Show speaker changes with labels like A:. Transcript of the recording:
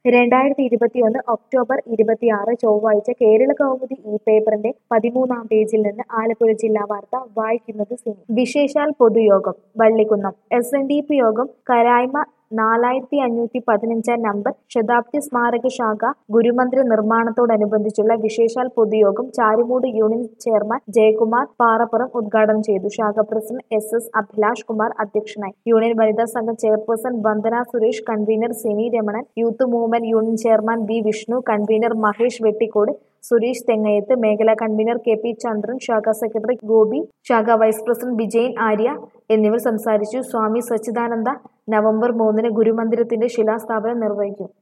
A: രണ്ടായിരത്തി ഇരുപത്തിയൊന്ന് ഒക്ടോബർ ഇരുപത്തിയാറ് ചൊവ്വാഴ്ച കേരള കൗമുദി ഈ പേപ്പറിന്റെ പതിമൂന്നാം പേജിൽ നിന്ന് ആലപ്പുഴ ജില്ലാ വാർത്ത വായിക്കുന്നത് സിനി വിശേഷാൽ പൊതുയോഗം Vallikunnam S N D P യോഗം കരായ്മ നാലായിരത്തി അഞ്ഞൂറ്റി പതിനഞ്ചാം നമ്പർ ശതാബ്ദി സ്മാരക ശാഖ ഗുരുമന്ദിര നിർമ്മാണത്തോടനുബന്ധിച്ചുള്ള വിശേഷാൽ പൊതുയോഗം ചാരിമൂട് യൂണിയൻ ചെയർമാൻ ജയകുമാർ പാറപ്പുറം ഉദ്ഘാടനം ചെയ്തു ശാഖ president S S Abhilash Kumar അധ്യക്ഷനായി യൂണിയൻ വനിതാ സംഘം chairperson Vandana Suresh convener Sini Ramanan youth movement union chairman B Vishnu convener Mahesh Vettikode Suresh Thengayathu മേഖലാ കൺവീനർ കെ പി ചന്ദ്രൻ ശാഖാ സെക്രട്ടറി ഗോപി ശാഖാ വൈസ് പ്രസിഡന്റ് വിജയൻ ആര്യ എന്നിവർ സംസാരിച്ചു സ്വാമി സച്ചിദാനന്ദ നവംബർ മൂന്നിന് ഗുരുമന്ദിരത്തിന്റെ ശിലാസ്ഥാപനം നിർവഹിക്കും